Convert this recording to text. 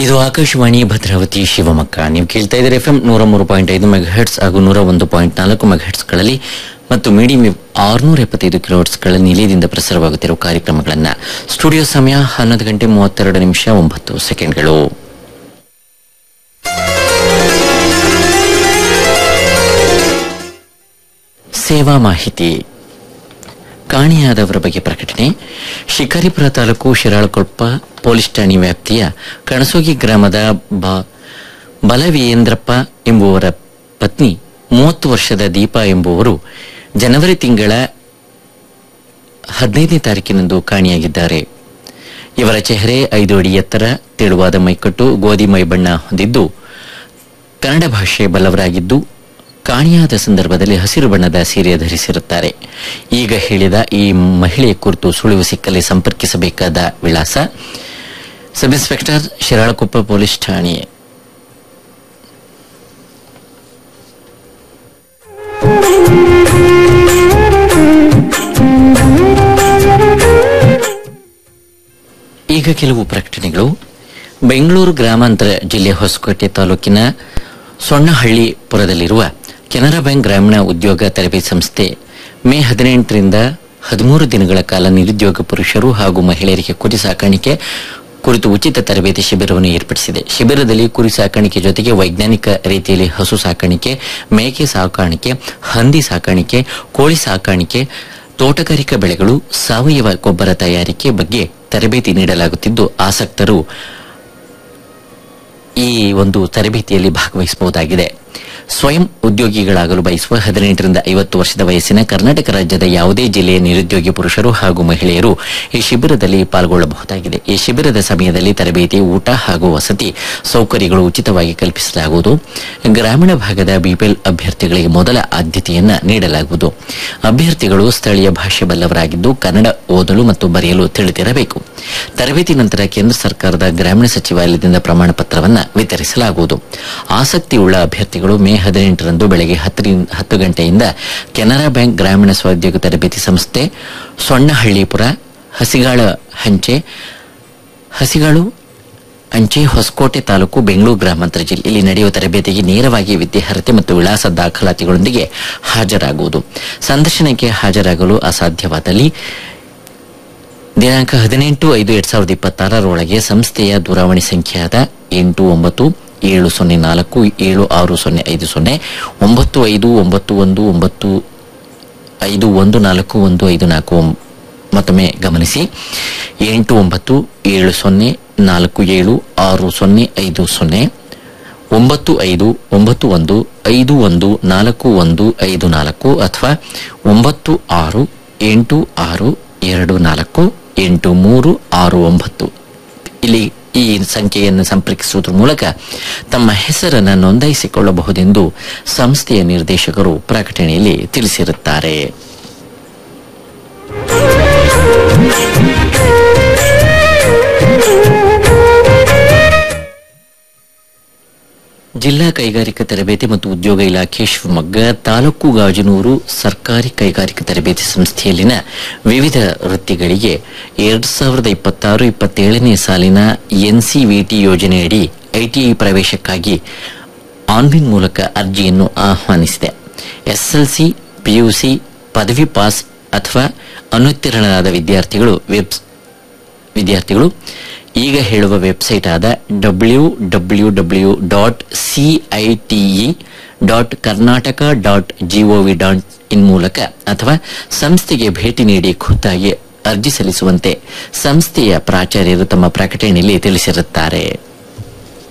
ಇದು ಆಕಾಶವಾಣಿ ಭದ್ರಾವತಿ ಶಿವಮೊಗ್ಗ ನೀವು ಕೇಳ್ತಾ ಇದ್ದೀರಿ ಎಫ್ ಎಂ ನೂರ ಮೂರು ಪಾಯಿಂಟ್ ಐದು ಮೆಗಾಹೆಟ್ಸ್ ಹಾಗೂ ನೂರ ಒಂದು ಪಾಯಿಂಟ್ ನಾಲ್ಕು ಮೆಗಾಹೆಟ್ಸ್ಗಳಲ್ಲಿ ಮತ್ತು ಮೀಡಿಯಂ ಆರುನೂರ ಎಪ್ಪತ್ತೈದು ಕಿಲೋಹೆಟ್ಸ್ಗಳ ನಿಲಯದಿಂದ ಪ್ರಸಾರವಾಗುತ್ತಿರುವ ಕಾರ್ಯಕ್ರಮಗಳನ್ನು ಸ್ಟುಡಿಯೋ ಸಮಯ ಹನ್ನೊಂದು ಗಂಟೆ ಮೂವತ್ತೆರಡು ನಿಮಿಷ ಒಂಬತ್ತು ಸೆಕೆಂಡ್ಗಳು ಸೇವಾ ಮಾಹಿತಿ ಕಾಣೆಯಾದವರ ಬಗ್ಗೆ ಪ್ರಕಟಣೆ ಶಿಕಾರಿಪುರ ತಾಲೂಕು ಶಿರಾಳಕೊಪ್ಪ ಪೊಲೀಸ್ ಠಾಣೆ ವ್ಯಾಪ್ತಿಯ ಕಣಸೋಗಿ ಗ್ರಾಮದ ಬ- ಬಲವೀರೇಂದ್ರಪ್ಪ ಎಂಬುವರ ಪತ್ನಿ ಮೂವತ್ತು ವರ್ಷದ ದೀಪಾ ಎಂಬುವರು ಜನವರಿ ತಿಂಗಳ ಹದಿನೈದನೇ ತಾರೀಕಿನಂದು ಕಾಣೆಯಾಗಿದ್ದಾರೆ ಇವರ ಚೆಹರೆ ಐದು ಅಡಿ ಎತ್ತರ ತೆಳುವಾದ ಮೈಕಟ್ಟು ಗೋಧಿ ಮೈ ಬಣ್ಣ ಹೊಂದಿದ್ದು ಕನ್ನಡ ಭಾಷೆ ಬಲ್ಲವರಾಗಿದ್ದು ಕಾಣಿಯಾದ ಸಂದರ್ಭದಲ್ಲಿ ಹಸಿರು ಬಣ್ಣದ ಸೀರೆ ಧರಿಸಿರುತ್ತಾರೆ ಈಗ ಹೇಳಿದ ಈ ಮಹಿಳೆಯ ಕುರಿತು ಸುಳಿವು ಸಿಕ್ಕಲ್ಲಿ ಸಂಪರ್ಕಿಸಬೇಕಾದ ವಿಳಾಸ ಸಬ್ ಇನ್ಸ್ಪೆಕ್ಟರ್ ಶಿರಾಳಕೊಪ್ಪ ಪೊಲೀಸ್ ಠಾಣೆ ಈಗ ಕೆಲವು ಪ್ರಕಟಣೆಗಳು ಬೆಂಗಳೂರು ಗ್ರಾಮಾಂತರ ಜಿಲ್ಲೆ ಹೊಸಕೋಟೆ ತಾಲೂಕಿನ ಸೊಣ್ಣಹಳ್ಳಿಪುರದಲ್ಲಿರುವ ಕೆನರಾ ಬ್ಯಾಂಕ್ ಗ್ರಾಮೀಣ ಉದ್ಯೋಗ ತರಬೇತಿ ಸಂಸ್ಥೆ ಮೇ ಹದಿನೆಂಟರಿಂದ ಹದಿಮೂರು ದಿನಗಳ ಕಾಲ ನಿರುದ್ಯೋಗ ಪುರುಷರು ಹಾಗೂ ಮಹಿಳೆಯರಿಗೆ ಕುರಿ ಸಾಕಾಣಿಕೆ ಕುರಿತು ಉಚಿತ ತರಬೇತಿ ಶಿಬಿರವನ್ನು ಏರ್ಪಡಿಸಿದೆ ಶಿಬಿರದಲ್ಲಿ ಕುರಿ ಸಾಕಾಣಿಕೆ ಜೊತೆಗೆ ವೈಜ್ಞಾನಿಕ ರೀತಿಯಲ್ಲಿ ಹಸು ಸಾಕಾಣಿಕೆ ಮೇಕೆ ಸಾಕಾಣಿಕೆ ಹಂದಿ ಸಾಕಾಣಿಕೆ ಕೋಳಿ ಸಾಕಾಣಿಕೆ ತೋಟಗಾರಿಕಾ ಬೆಳೆಗಳು ಸಾವಯವ ಗೊಬ್ಬರ ತಯಾರಿಕೆ ಬಗ್ಗೆ ತರಬೇತಿ ನೀಡಲಾಗುತ್ತಿದ್ದು ಆಸಕ್ತರು ಈ ಒಂದು ತರಬೇತಿಯಲ್ಲಿ ಭಾಗವಹಿಸಬಹುದಾಗಿದೆ ಸ್ವಯಂ ಉದ್ಯೋಗಿಗಳಾಗಲು ಬಯಸುವ ಹದಿನೆಂಟರಿಂದ ಐವತ್ತು ವರ್ಷದ ವಯಸ್ಸಿನ ಕರ್ನಾಟಕ ರಾಜ್ಯದ ಯಾವುದೇ ಜಿಲ್ಲೆಯ ನಿರುದ್ಯೋಗಿ ಪುರುಷರು ಹಾಗೂ ಮಹಿಳೆಯರು ಈ ಶಿಬಿರದಲ್ಲಿ ಪಾಲ್ಗೊಳ್ಳಬಹುದಾಗಿದೆ ಈ ಶಿಬಿರದ ಸಮಯದಲ್ಲಿ ತರಬೇತಿ ಊಟ ಹಾಗೂ ವಸತಿ ಸೌಕರ್ಯಗಳು ಉಚಿತವಾಗಿ ಕಲ್ಪಿಸಲಾಗುವುದು ಗ್ರಾಮೀಣ ಭಾಗದ ಬಿಪಿಎಲ್ ಅಭ್ಯರ್ಥಿಗಳಿಗೆ ಮೊದಲ ಆದ್ಯತೆಯನ್ನ ನೀಡಲಾಗುವುದು ಅಭ್ಯರ್ಥಿಗಳು ಸ್ಥಳೀಯ ಭಾಷೆ ಬಲ್ಲವರಾಗಿದ್ದು ಕನ್ನಡ ಓದಲು ಮತ್ತು ಬರೆಯಲು ತಿಳಿದಿರಬೇಕು ತರಬೇತಿ ನಂತರ ಕೇಂದ್ರ ಸರ್ಕಾರದ ಗ್ರಾಮೀಣ ಸಚಿವಾಲಯದಿಂದ ಪ್ರಮಾಣ ಪತ್ರವನ್ನ ವಿತರಿಸಲಾಗುವುದು ಆಸಕ್ತಿಯುಳ್ಳ ಅಭ್ಯರ್ಥಿಗಳು ಮೇ ಹದಿನೆಂಟರಂದು ಬೆಳಗ್ಗೆ ಹತ್ತರಿಂದ ಹತ್ತು ಗಂಟೆಯಿಂದ ಕೆನರಾ ಬ್ಯಾಂಕ್ ಗ್ರಾಮೀಣ ಸ್ವಉದ್ಯೋಗ ತರಬೇತಿ ಸಂಸ್ಥೆ ಸೊಣ್ಣಹಳ್ಳಿಪುರ ಹಸಿಗಾಳ ಹಂಚೆ ಹಸಿಗಾಳು ಅಂಚೆ ಹೊಸಕೋಟೆ ತಾಲೂಕು ಬೆಂಗಳೂರು ಗ್ರಾಮಾಂತರ ಜಿಲ್ಲೆಯಲ್ಲಿ ನಡೆಯುವ ತರಬೇತಿಗೆ ನೇರವಾಗಿ ವಿದ್ಯಾರ್ಹತೆ ಮತ್ತು ವಿಳಾಸ ದಾಖಲಾತಿಗಳೊಂದಿಗೆ ಹಾಜರಾಗುವುದು ಸಂದರ್ಶನಕ್ಕೆ ಹಾಜರಾಗಲು ಅಸಾಧ್ಯವಾದಲ್ಲಿ ದಿನಾಂಕ ಹದಿನೆಂಟು ಐದು ಎರಡ್ ಸಾವಿರದ ಇಪ್ಪತ್ತಾರರೊಳಗೆ ಸಂಸ್ಥೆಯ ದೂರವಾಣಿ ಸಂಖ್ಯೆಯಾದ ಎಂಟು ಒಂಬತ್ತು ಏಳು ಸೊನ್ನೆ ನಾಲ್ಕು ಏಳು ಆರು ಸೊನ್ನೆ ಐದು ಸೊನ್ನೆ ಒಂಬತ್ತು ಐದು ಒಂಬತ್ತು ಒಂದು ಒಂಬತ್ತು ಐದು ಒಂದು ನಾಲ್ಕು ಒಂದು ಐದು ನಾಲ್ಕು ಒಂ- ಮತ್ತೊಮ್ಮೆ ಗಮನಿಸಿ ಎಂಟು ಒಂಬತ್ತು ಏಳು ಸೊನ್ನೆ ನಾಲ್ಕು ಏಳು ಆರು ಸೊನ್ನೆ ಐದು ಸೊನ್ನೆ ಒಂಬತ್ತು ಐದು ಒಂಬತ್ತು ಒಂದು ಐದು ಒಂದು ನಾಲ್ಕು ಒಂದು ಐದು ನಾಲ್ಕು ಅಥವಾ ಒಂಬತ್ತು ಆರು ಎಂಟು ಆರು ಎರಡು ನಾಲ್ಕು ಎಂಟು ಮೂರು ಆರು ಒಂಬತ್ತು ಇಲ್ಲಿ ಈ ಸಂಖ್ಯೆಯನ್ನು ಸಂಪರ್ಕಿಸುವುದರ ಮೂಲಕ ತಮ್ಮ ಹೆಸರನ್ನು ನೋಂದಾಯಿಸಿಕೊಳ್ಳಬಹುದೆಂದು ಸಂಸ್ಥೆಯ ನಿರ್ದೇಶಕರು ಪ್ರಕಟಣೆಯಲ್ಲಿ ತಿಳಿಸಿರುತ್ತಾರೆ ಜಿಲ್ಲಾ ಕೈಗಾರಿಕಾ ತರಬೇತಿ ಮತ್ತು ಉದ್ಯೋಗ ಇಲಾಖೆ ಶಿವಮೊಗ್ಗ ತಾಲೂಕು ಗಾಜನೂರು ಸರ್ಕಾರಿ ಕೈಗಾರಿಕಾ ತರಬೇತಿ ಸಂಸ್ಥೆಯಲ್ಲಿನ ವಿವಿಧ ವೃತ್ತಿಗಳಿಗೆ ಎರಡ್ ಸಾವಿರದ ಇಪ್ಪತ್ತಾರು ಇಪ್ಪತ್ತೇಳನೇ ಸಾಲಿನ ಎನ್ಸಿವಿಟಿ ಯೋಜನೆಯಡಿ ಐಟಿಐ ಪ್ರವೇಶಕ್ಕಾಗಿ ಆನ್ಲೈನ್ ಮೂಲಕ ಅರ್ಜಿಯನ್ನು ಆಹ್ವಾನಿಸಿದೆ ಎಸ್ಎಲ್ಸಿ ಪಿಯುಸಿ ಪದವಿ ಪಾಸ್ ಅಥವಾ ಅನುತ್ತೀರ್ಣರಾದ ವಿದ್ಯಾರ್ಥಿಗಳು ವೆಬ್ ವಿದ್ಯಾರ್ಥಿಗಳು ಈಗ ಹೇಳುವ ವೆಬ್ಸೈಟ್ ಆದ W W W dot CITE dot Karnataka dot GOV dot in ಮೂಲಕ ಅಥವಾ ಸಂಸ್ಥೆಗೆ ಭೇಟಿ ನೀಡಿ ಖುದ್ದಾಗಿ ಅರ್ಜಿ ಸಲ್ಲಿಸುವಂತೆ ಸಂಸ್ಥೆಯ ಪ್ರಾಚಾರ್ಯರು ತಮ್ಮ ಪ್ರಕಟಣೆಯಲ್ಲಿ ತಿಳಿಸಿರುತ್ತಾರೆ